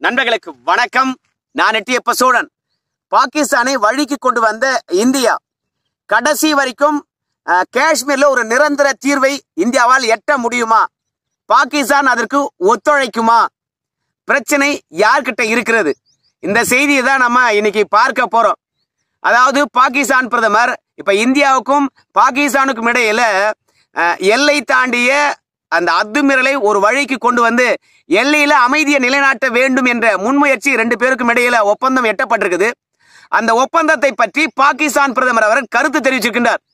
நண்பர்களுக்கு வணக்கம் நான் எட்டியப்ப சோழன் பாகிஸ்தானை வழிக்கு கொண்டு வந்த இந்தியா கடைசி வரைக்கும் அஹ், காஷ்மீர்ல ஒரு நிரந்தர தீர்வை இந்தியாவால் எட்ட முடியுமா பாகிஸ்தான் அதற்கு ஒத்துழைக்குமா பிரச்சனை யார்கிட்ட இருக்கிறது இந்த செய்தியை தான் நம்ம இன்னைக்கு பார்க்க போறோம் அதாவது பாகிஸ்தான் பிரதமர் இப்ப இந்தியாவுக்கும் பாகிஸ்தானுக்கும் இடையில அஹ், எல்லை தாண்டிய அந்த அத்துமீறலை ஒரு வழிக்கு கொண்டு வந்து எல்லையில அமைதியை நிலைநாட்ட வேண்டும் என்ற முன்முயற்சி ரெண்டு பேருக்கும் இடையில ஒப்பந்தம் எட்டப்பட்டிருக்குது அந்த ஒப்பந்தத்தை பற்றி பாகிஸ்தான் பிரதமர் அவர் கருத்து தெரிவிச்சிருக்கின்றார்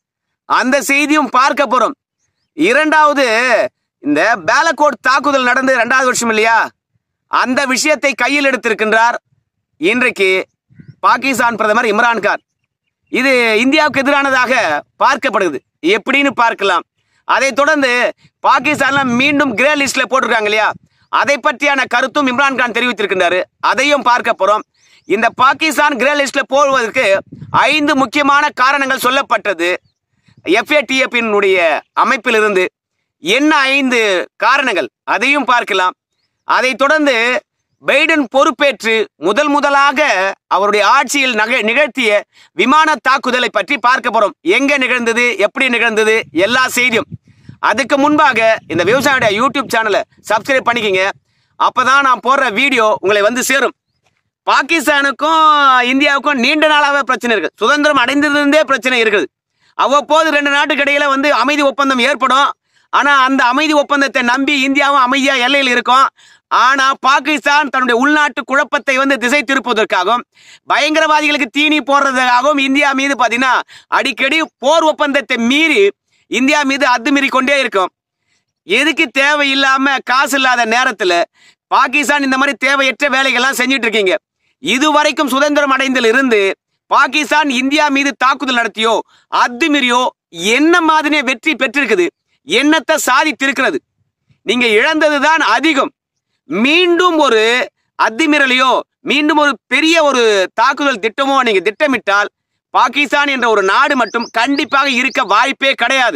அந்த செய்தியும் பார்க்க போறோம் இரண்டாவது இந்த பேலக்கோட் தாக்குதல் நடந்து இரண்டாவது வருஷம் இல்லையா அந்த விஷயத்தை கையில் எடுத்திருக்கின்றார் இன்றைக்கு பாகிஸ்தான் பிரதமர் இம்ரான்கான் இது இந்தியாவுக்கு எதிரானதாக பார்க்கப்படுது எப்படின்னு பார்க்கலாம் அதை தொடர்ந்து பாகிஸ்தான்ல மீண்டும் கிரே லிஸ்ட்ல போட்டிருக்காங்க இல்லையா அதை பற்றியான கருத்தும் இம்ரான்கான் தெரிவித்திருக்கின்றாரு அதையும் பார்க்க போறோம் இந்த பாகிஸ்தான் கிரே லிஸ்ட்ல போடுவதற்கு ஐந்து முக்கியமான காரணங்கள் சொல்லப்பட்டது எஃப்ஏடிஎஃபினுடைய அமைப்பிலிருந்து என்ன ஐந்து காரணங்கள் அதையும் பார்க்கலாம் அதைத் தொடர்ந்து பைடன் பொறுப்பேற்று முதல் முதலாக அவருடைய ஆட்சியில் நக நிகழ்த்திய விமான தாக்குதலை பற்றி பார்க்க போறோம் எங்க நிகழ்ந்தது எப்படி நிகழ்ந்தது எல்லா செய்தியும் அதுக்கு முன்பாக இந்த விவசாயியோட யூடியூப் சேனலை சப்ஸ்கிரைப் பண்ணிக்கங்க அப்பதான் நான் போடுற வீடியோ உங்களை வந்து சேரும் பாகிஸ்தானுக்கும் இந்தியாவுக்கும் நீண்ட நாளாவே பிரச்சனை இருக்கு சுதந்திரம் அடைந்ததிலிருந்தே பிரச்சனை இருக்குது அவ்வப்போது ரெண்டு நாட்டுக்கு இடையில வந்து அமைதி ஒப்பந்தம் ஏற்படும் ஆனா அந்த அமைதி ஒப்பந்தத்தை நம்பி இந்தியாவும் அமைதியா எல்லையில் இருக்கும் ஆனா பாகிஸ்தான் தன்னுடைய உள்நாட்டு குழப்பத்தை வந்து திசை திருப்புவதற்காகவும் பயங்கரவாதிகளுக்கு தீனி போடுறதுக்காகவும் இந்தியா மீது பாத்தீங்கன்னா அடிக்கடி போர் ஒப்பந்தத்தை மீறி இந்தியா மீது அத்துமீறி கொண்டே இருக்கும் எதுக்கு தேவையில்லாம காசு இல்லாத நேரத்துல பாகிஸ்தான் இந்த மாதிரி தேவையற்ற வேலைகள்லாம் செஞ்சுட்டு இருக்கீங்க இதுவரைக்கும் சுதந்திரம் அடைந்ததில் இருந்து பாகிஸ்தான் இந்தியா மீது தாக்குதல் நடத்தியோ அத்துமீறியோ என்ன மாதிரி வெற்றி பெற்றிருக்குது என்னத்தை சாதித்திருக்கிறது நீங்க இழந்ததுதான் அதிகம் மீண்டும் ஒரு அத்துமீறலையோ மீண்டும் ஒரு பெரிய ஒரு தாக்குதல் திட்டமோ நீங்க திட்டமிட்டால் பாகிஸ்தான் என்ற ஒரு நாடு மட்டும் கண்டிப்பாக இருக்க வாய்ப்பே கிடையாது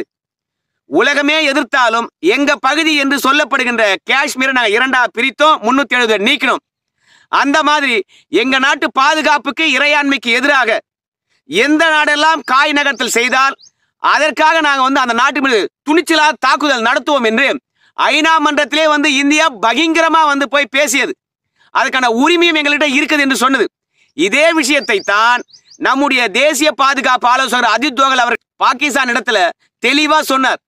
உலகமே எதிர்த்தாலும் எங்க பகுதி என்று சொல்லப்படுகின்ற காஷ்மீரை நாங்க இரண்டா பிரித்தோம் முன்னூத்தி எழுபது நீக்கணும் அந்த மாதிரி எங்க நாட்டு பாதுகாப்புக்கு இறையாண்மைக்கு எதிராக எந்த நாடெல்லாம் காய் நகர்த்தல் செய்தால் அதற்காக நாங்க வந்து அந்த நாட்டு மீது துணிச்சலா தாக்குதல் நடத்துவோம் என்று ஐநா மன்றத்திலே வந்து இந்தியா பகிங்கரமா வந்து போய் பேசியது அதுக்கான உரிமையும் எங்கள்கிட்ட இருக்குது என்று சொன்னது இதே விஷயத்தை தான் நம்முடைய தேசிய பாதுகாப்பு ஆலோசகர் அஜித் தோகல் அவர் பாகிஸ்தான் இடத்துல தெளிவா சொன்னார்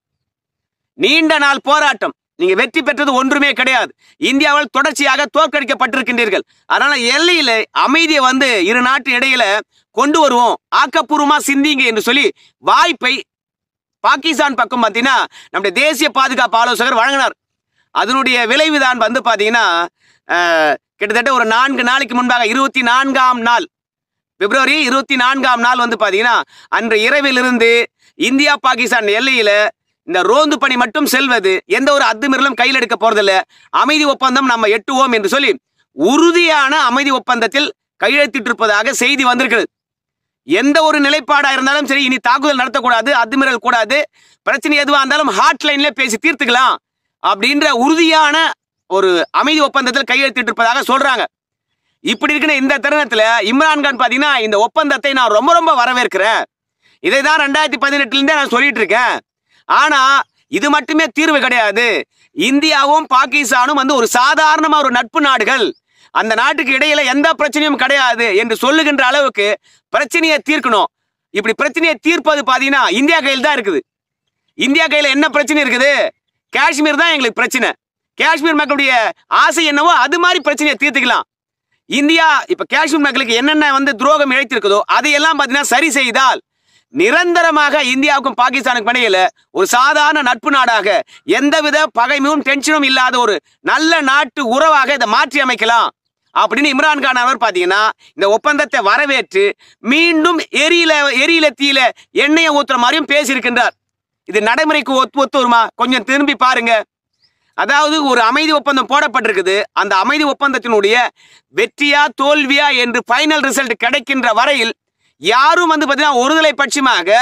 நீண்ட நாள் போராட்டம் நீங்க வெற்றி பெற்றது ஒன்றுமே கிடையாது இந்தியாவால் தொடர்ச்சியாக தோற்கடிக்கப்பட்டிருக்கின்றீர்கள் அதனால எல்லையில அமைதியை வந்து இரு நாட்டு இடையில கொண்டு வருவோம் ஆக்கப்பூர்வமா சிந்திங்க என்று சொல்லி வாய்ப்பை பாகிஸ்தான் பக்கம் பார்த்தீங்கன்னா நம்முடைய தேசிய பாதுகாப்பு ஆலோசகர் வழங்கினார் அதனுடைய விளைவுதான் வந்து பார்த்தீங்கன்னா அஹ், கிட்டத்தட்ட ஒரு நான்கு நாளைக்கு முன்பாக இருபத்தி நான்காம் நாள் பிப்ரவரி இருபத்தி நான்காம் நாள் வந்து பார்த்தீங்கன்னா அன்று இரவிலிருந்து இந்தியா பாகிஸ்தான் எல்லையில இந்த ரோந்து பணி மட்டும் செல்வது எந்த ஒரு அத்துமீறலும் கையில் எடுக்க போறதில்ல அமைதி ஒப்பந்தம் நம்ம எட்டுவோம் என்று சொல்லி உறுதியான அமைதி ஒப்பந்தத்தில் கையெழுத்திட்டிருப்பதாக செய்தி வந்திருக்கிறது எந்த ஒரு நிலைப்பாடா இருந்தாலும் சரி இனி தாக்குதல் நடத்தக்கூடாது அத்துமீறல் கூடாது பிரச்சனை எதுவா இருந்தாலும் ஹாட்லைன்ல பேசி தீர்த்துக்கலாம் அப்படின்ற உறுதியான ஒரு அமைதி ஒப்பந்தத்தில் கையெழுத்திட்டிருப்பதாக சொல்றாங்க இப்படி இருக்கிற இந்த தருணத்துல இம்ரான்கான் பாத்தீங்கன்னா இந்த ஒப்பந்தத்தை நான் ரொம்ப ரொம்ப வரவேற்கிறேன் இதை தான் ரெண்டாயிரத்தி பதினெட்டுல இருந்தே நான் சொல்லிட்டு இருக்கேன் ஆனா இது மட்டுமே தீர்வு கிடையாது இந்தியாவும் பாகிஸ்தானும் வந்து ஒரு சாதாரணமா ஒரு நட்பு நாடுகள் அந்த நாட்டுக்கு இடையில எந்த பிரச்சனையும் கிடையாது என்று சொல்லுகின்ற அளவுக்கு பிரச்சனையை தீர்க்கணும் இப்படி பிரச்சனையை தீர்ப்பது பாத்தீங்கன்னா இந்தியா கையில் தான் இருக்குது இந்தியா கையில என்ன பிரச்சனை இருக்குது காஷ்மீர் தான் எங்களுக்கு பிரச்சனை காஷ்மீர் மக்களுடைய ஆசை என்னவோ அது மாதிரி பிரச்சனையை தீர்த்துக்கலாம் இந்தியா இப்ப காஷ்மீர் மக்களுக்கு என்னென்ன வந்து துரோகம் இழைத்திருக்குதோ அதையெல்லாம் பாத்தீங்கன்னா சரி செய்தால் நிரந்தரமாக இந்தியாவுக்கும் பாகிஸ்தானுக்கும் இடையில ஒரு சாதாரண நட்பு நாடாக எந்தவித பகைமையும் டென்ஷனும் இல்லாத ஒரு நல்ல நாட்டு உறவாக இதை மாற்றி அமைக்கலாம் அப்படின்னு இம்ரான்கான் அவர் பாத்தீங்கன்னா இந்த ஒப்பந்தத்தை வரவேற்று மீண்டும் எரியில எரியில தீயில எண்ணெயை ஊத்துற மாதிரியும் பேசியிருக்கின்றார் இது நடைமுறைக்கு ஒத்து ஒத்து வருமா கொஞ்சம் திரும்பி பாருங்க அதாவது ஒரு அமைதி ஒப்பந்தம் போடப்பட்டிருக்குது அந்த அமைதி ஒப்பந்தத்தினுடைய வெற்றியா தோல்வியா என்று ஃபைனல் ரிசல்ட் கிடைக்கின்ற வரையில் யாரும் வந்து பார்த்தீங்கன்னா ஒருதலை பட்சமாக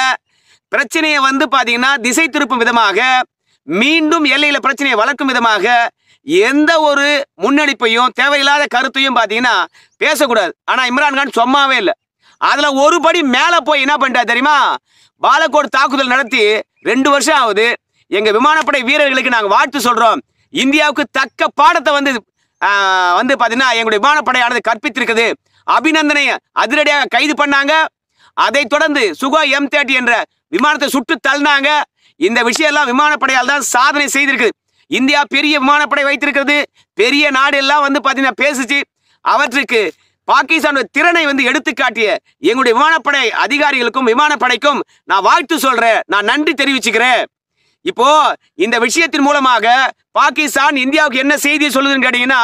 பிரச்சனையை வந்து பார்த்தீங்கன்னா திசை திருப்பும் விதமாக மீண்டும் எல்லையில பிரச்சனையை வளர்க்கும் விதமாக எந்த ஒரு முன்னெடுப்பையும் தேவையில்லாத கருத்தையும் பார்த்தீங்கன்னா பேசக்கூடாது ஆனா இம்ரான்கான் சும்மாவே இல்லை அதுல ஒரு படி மேல போய் என்ன பண்ணிட்டார் தெரியுமா பாலக்கோட் தாக்குதல் நடத்தி ரெண்டு வருஷம் ஆகுது எங்க விமானப்படை வீரர்களுக்கு நாங்க வாழ்த்து சொல்றோம் இந்தியாவுக்கு தக்க பாடத்தை வந்து ஆஹ், வந்து பாத்தீங்கன்னா எங்களுடைய விமானப்படையானது கற்பித்திருக்குது அபிநந்தனை அதிரடியாக கைது பண்ணாங்க அதைத் தொடர்ந்து சுகோ எம் தேர்ட்டி என்ற விமானத்தை சுட்டு தள்ளினாங்க இந்த விஷயம் எல்லாம் விமானப்படையால் தான் சாதனை செய்திருக்கு இந்தியா பெரிய விமானப்படை வைத்திருக்கிறது பெரிய நாடு எல்லாம் வந்து பாத்தீங்கன்னா பேசுச்சு அவற்றுக்கு பாகிஸ்தானோட திறனை வந்து எடுத்து காட்டிய எங்களுடைய விமானப்படை அதிகாரிகளுக்கும் விமானப்படைக்கும் நான் வாழ்த்து சொல்றேன் நான் நன்றி தெரிவிச்சுக்கிறேன் இப்போ இந்த விஷயத்தின் மூலமாக பாகிஸ்தான் இந்தியாவுக்கு என்ன செய்தி சொல்லுதுன்னு கேட்டீங்கன்னா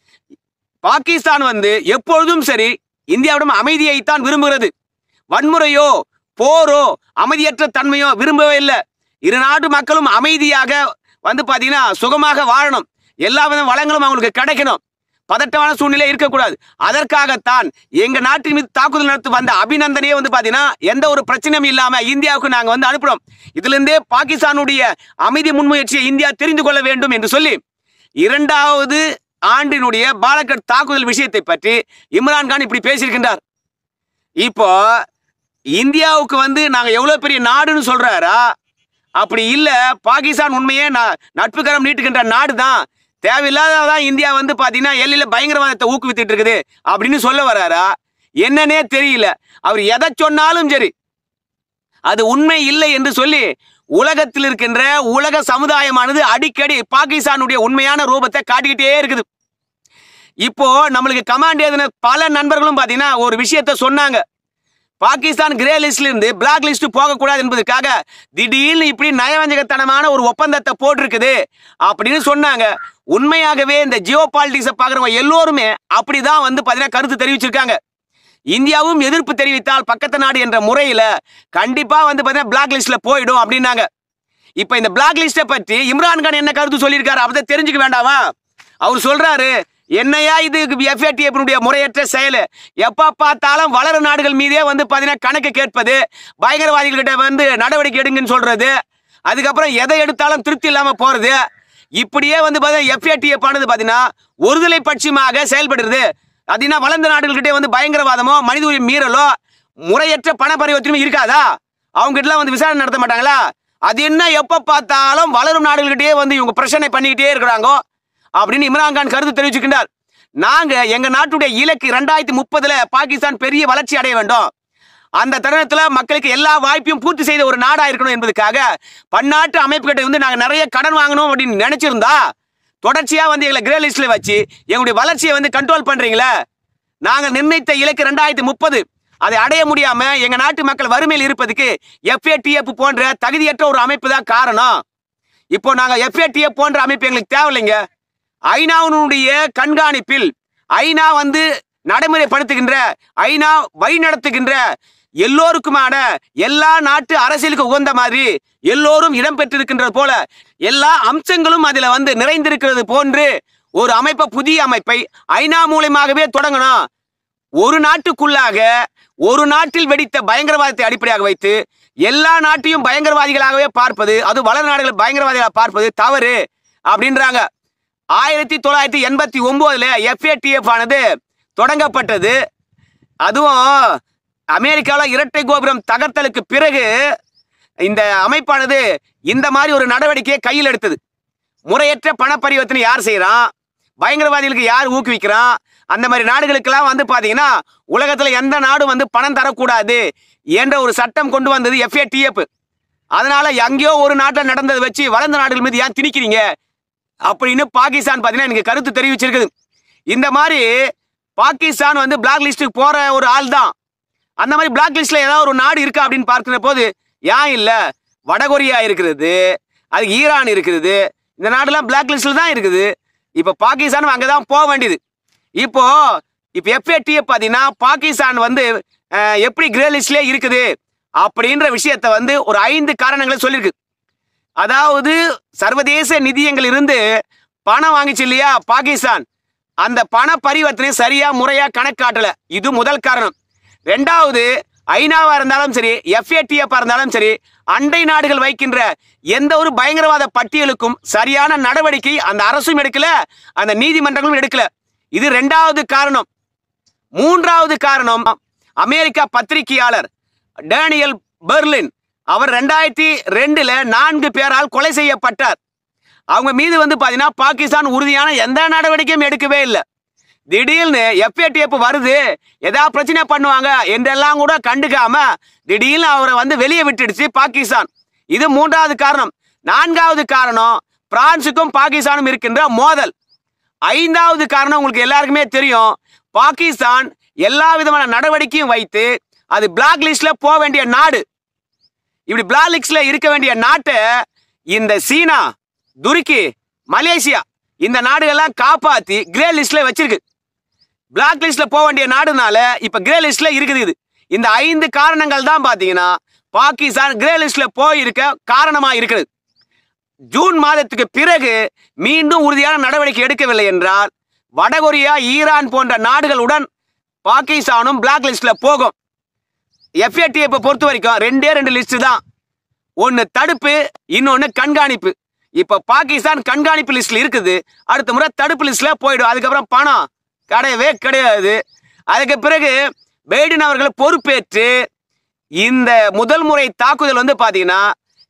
பாகிஸ்தான் வந்து எப்பொழுதும் சரி இந்தியாவிடம் அமைதியைத்தான் விரும்புகிறது வன்முறையோ போரோ அமைதியற்ற தன்மையோ விரும்பவே இல்லை இரு நாட்டு மக்களும் அமைதியாக வந்து பாத்தீங்கன்னா சுகமாக வாழணும் எல்லா வித வளங்களும் அவங்களுக்கு கிடைக்கணும் பதட்டமான சூழ்நிலை இருக்கக்கூடாது அதற்காகத்தான் எங்க நாட்டின் மீது தாக்குதல் நடத்தி வந்த அபிநந்தனையே வந்து பாத்தீங்கன்னா எந்த ஒரு பிரச்சனையும் இல்லாம இந்தியாவுக்கு நாங்க வந்து அனுப்புறோம் இதுல இருந்தே பாகிஸ்தானுடைய அமைதி முன்முயற்சியை இந்தியா தெரிந்து கொள்ள வேண்டும் என்று சொல்லி இரண்டாவது ஆண்டினுடைய பாலக்கட் தாக்குதல் விஷயத்தை பற்றி இம்ரான்கான் இப்படி பேசியிருக்கின்றார் இப்போ இந்தியாவுக்கு வந்து நாங்க எவ்வளவு பெரிய நாடுன்னு சொல்றாரா அப்படி இல்ல பாகிஸ்தான் உண்மையே ந- நட்புக்கரம் நீட்டுகின்ற நாடு தான் தேவையில்லாததான் இந்தியா வந்து பாத்தீங்கன்னா எல்லையில பயங்கரவாதத்தை ஊக்குவித்துட்டு இருக்குது அப்படின்னு சொல்ல வராரா என்னன்னே தெரியல அவர் எதை சொன்னாலும் சரி அது உண்மை இல்லை என்று சொல்லி உலகத்தில் இருக்கின்ற உலக சமுதாயமானது அடிக்கடி பாகிஸ்தானுடைய உண்மையான ரூபத்தை காட்டிக்கிட்டே இருக்குது இப்போ நம்மளுக்கு கமாண்ட் எழுதின பல நண்பர்களும் பாத்தீங்கன்னா ஒரு விஷயத்த சொன்னாங்க பாகிஸ்தான் கிரே லிஸ்ட்ல இருந்து பிளாக் லிஸ்ட் போகக்கூடாது என்பதற்காக திடீர்னு இப்படி நயவஞ்சகத்தனமான ஒரு ஒப்பந்தத்தை போட்டிருக்குது அப்படின்னு சொன்னாங்க உண்மையாகவே இந்த ஜியோ பாலிட்டிக்ஸை பார்க்குறவங்க எல்லோருமே அப்படிதான் வந்து பாத்தீங்கன்னா கருத்து தெரிவிச்சிருக்காங்க இந்தியாவும் எதிர்ப்பு தெரிவித்தால் பக்கத்து நாடு என்ற முறையில கண்டிப்பா வந்து பாத்தீங்கன்னா பிளாக் லிஸ்ட்ல போயிடும் அப்படின்னாங்க இப்ப இந்த பிளாக் லிஸ்ட்டை பற்றி இம்ரான்கான் என்ன கருத்து சொல்லியிருக்காரு அதை தெரிஞ்சுக்க வேண்டாமா அவர் சொல்றாரு என்னையா இது எஃப்ஏடிஎஃப்னுடைய முறையற்ற செயல் எப்ப பார்த்தாலும் வளரும் நாடுகள் மீதே வந்து பாத்தீங்கன்னா கணக்கு கேட்பது பயங்கரவாதிகள்கிட்ட வந்து நடவடிக்கை எடுங்கன்னு சொல்றது அதுக்கப்புறம் எதை எடுத்தாலும் திருப்தி இல்லாம போறது இப்படியே வந்து பாத்தீங்கன்னா எஃப்ஏடிஎஃப் ஆனது பாத்தீங்கன்னா ஒருதலை பட்சமாக செயல்படுறது அப்படின்னா வளர்ந்த நாடுகள்கிட்ட வந்து பயங்கரவாதமோ மனித உரிமை மீறலோ முறையற்ற பண பரிவர்த்தனையும் இருக்காதா அவங்க கிட்டலாம் வந்து விசாரணை நடத்த மாட்டாங்களா அது என்ன எப்ப பார்த்தாலும் வளரும் நாடுகள்கிட்டயே வந்து இவங்க பிரச்சனை பண்ணிக்கிட்டே இருக்கிறாங்க அப்படின்னு இம்ரான்கான் கருத்து தெரிவிச்சுக்கின்றார் நாங்க எங்க நாட்டுடைய இலக்கு ரெண்டாயிரத்தி முப்பதுல பாகிஸ்தான் பெரிய வளர்ச்சி அடைய வேண்டும் அந்த தருணத்துல மக்களுக்கு எல்லா வாய்ப்பையும் பூர்த்தி செய்த ஒரு நாடா இருக்கணும் என்பதற்காக பன்னாட்டு அமைப்புகிட்ட வந்து நாங்க நிறைய கடன் வாங்கணும் அப்படின்னு நினைச்சிருந்தா தொடர்ச்சியா வந்து எங்களை கிரே லிஸ்ட்ல வச்சு எங்களுடைய வளர்ச்சியை வந்து கண்ட்ரோல் பண்றீங்களே நாங்க நிர்ணயித்த இலக்கு ரெண்டாயிரத்தி முப்பது அதை அடைய முடியாம எங்க நாட்டு மக்கள் வறுமையில் இருப்பதுக்கு எஃப்ஏடிஎஃப் போன்ற தகுதியற்ற ஒரு அமைப்பு தான் காரணம் இப்போ நாங்க எஃப்ஏடிஎஃப் போன்ற அமைப்பு எங்களுக்கு தேவையில்லைங்க ஐநாவினுடைய கண்காணிப்பில் ஐநா வந்து நடைமுறைப்படுத்துகின்ற ஐநா வழி நடத்துகின்ற எல்லோருக்குமான எல்லா நாட்டு அரசியலுக்கு உகந்த மாதிரி எல்லோரும் இடம்பெற்றிருக்கின்றது போல எல்லா அம்சங்களும் அதுல வந்து நிறைந்திருக்கிறது போன்று ஒரு அமைப்பை புதிய அமைப்பை ஐநா மூலியமாகவே தொடங்கணும் ஒரு நாட்டுக்குள்ளாக ஒரு நாட்டில் வெடித்த பயங்கரவாதத்தை அடிப்படையாக வைத்து எல்லா நாட்டையும் பயங்கரவாதிகளாகவே பார்ப்பது அது வளர் நாடுகள் பயங்கரவாதிகளாக பார்ப்பது தவறு அப்படின்றாங்க ஆயிரத்தி தொள்ளாயிரத்தி எண்பத்தி ஒன்பதுல எஃப்ஏடிஎஃப் ஆனது தொடங்கப்பட்டது அதுவும் அமெரிக்காவில் இரட்டை கோபுரம் தகர்த்தலுக்கு பிறகு இந்த அமைப்பானது இந்த மாதிரி ஒரு நடவடிக்கையை கையில் எடுத்தது முறையற்ற பண பரிவர்த்தனை யார் செய்கிறான் பயங்கரவாதிகளுக்கு யார் ஊக்குவிக்கிறான் அந்த மாதிரி நாடுகளுக்கெல்லாம் வந்து பாத்தீங்கன்னா உலகத்துல எந்த நாடும் வந்து பணம் தரக்கூடாது என்ற ஒரு சட்டம் கொண்டு வந்தது எஃப்ஏடிஎஃப் அதனால எங்கேயோ ஒரு நாட்டில் நடந்ததை வச்சு வளர்ந்த நாடுகள் மீது ஏன் திணிக்கிறீங்க அப்படின்னு பாகிஸ்தான் பாத்தீங்கன்னா எனக்கு கருத்து தெரிவிச்சிருக்குது இந்த மாதிரி பாகிஸ்தான் வந்து பிளாக் லிஸ்ட்டுக்கு போற ஒரு ஆள் தான் அந்த மாதிரி பிளாக் லிஸ்ட்ல ஏதாவது ஒரு நாடு இருக்கா அப்படின்னு பார்க்கிற போது ஏன் இல்ல வடகொரியா இருக்கிறது அது ஈரான் இருக்கிறது இந்த நாடுலாம் பிளாக் லிஸ்ட்ல தான் இருக்குது இப்போ பாகிஸ்தான் அங்கதான் போக வேண்டியது இப்போ இப்போ எஃப்ஏடிஎஃப் பார்த்தீங்கன்னா பாகிஸ்தான் வந்து அஹ், எப்படி கிரே லிஸ்ட்லேயே இருக்குது அப்படின்ற விஷயத்த வந்து ஒரு ஐந்து காரணங்களை சொல்லியிருக்கு அதாவது சர்வதேச நிதியங்கள் இருந்து பணம் வாங்கிச்சு இல்லையா பாகிஸ்தான் அந்த பண பரிவர்த்தனை சரியா முறையா கணக்காட்டல இது முதல் காரணம் ரெண்டாவது ஐநாவா இருந்தாலும் சரி எஃப்ஏடிஎஃப் இருந்தாலும் சரி அண்டை நாடுகள் வைக்கின்ற எந்த ஒரு பயங்கரவாத பட்டியலுக்கும் சரியான நடவடிக்கை அந்த அரசும் எடுக்கல அந்த நீதிமன்றங்களும் எடுக்கல இது ரெண்டாவது காரணம் மூன்றாவது காரணம் அமெரிக்கா பத்திரிகையாளர் டேனியல் பெர்லின் அவர் ரெண்டாயிரத்தி ரெண்டுல நான்கு பேரால் கொலை செய்யப்பட்டார் அவங்க மீது வந்து பாத்தீங்கன்னா பாகிஸ்தான் உறுதியான எந்த நடவடிக்கையும் எடுக்கவே இல்லை திடீர்னு எஃப்ஏடிஎஃப் வருது ஏதாவது பிரச்சனை பண்ணுவாங்க என்றெல்லாம் கூட கண்டுக்காம திடீர்னு அவரை வந்து வெளியே விட்டுடுச்சு பாகிஸ்தான் இது மூன்றாவது காரணம் நான்காவது காரணம் பிரான்சுக்கும் பாகிஸ்தானும் இருக்கின்ற மோதல் ஐந்தாவது காரணம் உங்களுக்கு எல்லாருக்குமே தெரியும் பாகிஸ்தான் எல்லா விதமான நடவடிக்கையும் வைத்து அது பிளாக் லிஸ்ட்ல போக வேண்டிய நாடு இப்படி பிளாக் லிஸ்ட்ல இருக்க வேண்டிய நாட்டை இந்த சீனா துருக்கி மலேசியா இந்த நாடுகள்லாம் காப்பாத்தி கிரே லிஸ்ட்ல வச்சிருக்கு பிளாக் லிஸ்ட்ல போக வேண்டிய நாடுனால இப்ப கிரே லிஸ்ட்ல இருக்குது இது இந்த ஐந்து காரணங்கள் தான் பாத்தீங்கன்னா பாகிஸ்தான் கிரே லிஸ்ட்ல போயிருக்க காரணமா இருக்குது ஜூன் மாதத்துக்கு பிறகு மீண்டும் உறுதியான நடவடிக்கை எடுக்கவில்லை என்றால் வடகொரியா ஈரான் போன்ற நாடுகளுடன் பாகிஸ்தானும் பிளாக் லிஸ்ட்ல போகும் எஃப்ஏடிஎஃப் பொறுத்த வரைக்கும் ரெண்டே ரெண்டு லிஸ்ட் தான் ஒன்னு தடுப்பு இன்னொன்னு கண்காணிப்பு இப்ப பாகிஸ்தான் கண்காணிப்பு லிஸ்ட்ல இருக்குது அடுத்த முறை தடுப்பு லிஸ்ட்ல போயிடும் அதுக்கப்புறம் பணம் கிடையவே கிடையாது அதுக்கு பிறகு பைடன் அவர்கள் பொறுப்பேற்று இந்த முதல் முறை தாக்குதல் வந்து பாத்தீங்கன்னா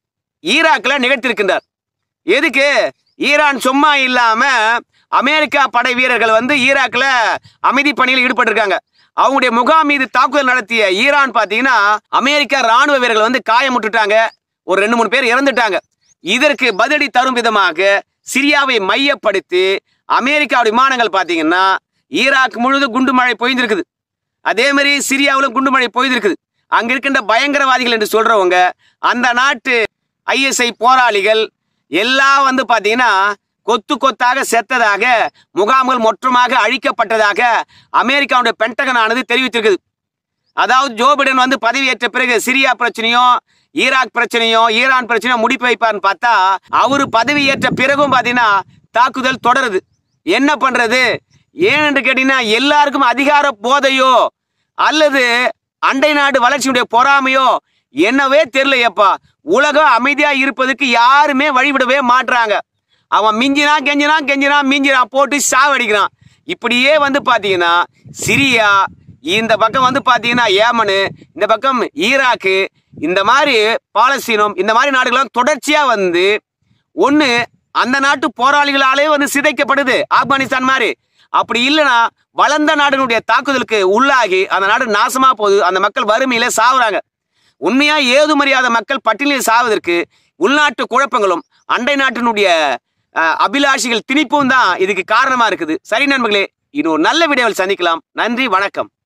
ஈராக்ல நிகழ்த்திருக்கின்றார் எதுக்கு ஈரான் சும்மா இல்லாம அமெரிக்கா படை வீரர்கள் வந்து ஈராக்ல அமைதி பணியில் ஈடுபட்டிருக்காங்க அவங்களுடைய முகாம் மீது தாக்குதல் நடத்திய ஈரான் பாத்தீங்கன்னா அமெரிக்க ராணுவ வீரர்கள் வந்து காயமுட்டுட்டாங்க ஒரு ரெண்டு மூணு பேர் இறந்துட்டாங்க இதற்கு பதிலடி தரும் விதமாக சிரியாவை மையப்படுத்தி அமெரிக்கா விமானங்கள் பாத்தீங்கன்னா ஈராக் முழுது குண்டு மழை பொய்ந்திருக்குது அதே மாதிரி சிரியாவிலும் குண்டு மழை பொய்திருக்குது அங்க இருக்கின்ற பயங்கரவாதிகள் என்று சொல்றவங்க அந்த நாட்டு ஐஎஸ்ஐ போராளிகள் எல்லாம் வந்து பாத்தீங்கன்னா கொத்து கொத்தாக செத்ததாக முகாம்கள் மொற்றமாக அழிக்கப்பட்டதாக அமெரிக்காவுடைய பென்டகன் ஆனது தெரிவித்திருக்குது அதாவது ஜோ பிடன் வந்து பதவியேற்ற பிறகு சிரியா பிரச்சனையும் ஈராக் பிரச்சனையும் ஈரான் பிரச்சனையும் முடிப்பு வைப்பார்னு பார்த்தா அவரு பதவியேற்ற பிறகும் பாத்தீங்கன்னா தாக்குதல் தொடருது என்ன பண்றது ஏன் என்று கேட்டீங்கன்னா எல்லாருக்கும் அதிகார போதையோ அல்லது அண்டை நாடு வளர்ச்சியுடைய பொறாமையோ என்னவே தெரியலையப்பா உலகம் அமைதியா இருப்பதற்கு யாருமே வழிவிடவே மாட்றாங்க அவன் மிஞ்சினா கெஞ்சினா கெஞ்சினா மிஞ்சினான் போட்டு சாவடிக்கிறான் இப்படியே வந்து பாத்தீங்கன்னா சிரியா இந்த பக்கம் வந்து பாத்தீங்கன்னா ஏமனு இந்த பக்கம் ஈராக்கு இந்த மாதிரி பாலஸ்தீனம் இந்த மாதிரி நாடுகளும் தொடர்ச்சியா வந்து ஒண்ணு அந்த நாட்டு போராளிகளாலே வந்து சிதைக்கப்படுது ஆப்கானிஸ்தான் மாதிரி அப்படி இல்லைன்னா வளர்ந்த நாடுகளுடைய தாக்குதலுக்கு உள்ளாகி அந்த நாடு நாசமா போகுது அந்த மக்கள் வறுமையில சாவுறாங்க உண்மையா ஏதுமறியாத மக்கள் பட்டியலில் சாவதற்கு உள்நாட்டு குழப்பங்களும் அண்டை நாட்டினுடைய அஹ், அபிலாஷிகள் திணிப்பும் தான் இதுக்கு காரணமா இருக்குது சரி நண்பர்களே இன்னொரு நல்ல வீடியோவில் சந்திக்கலாம் நன்றி வணக்கம்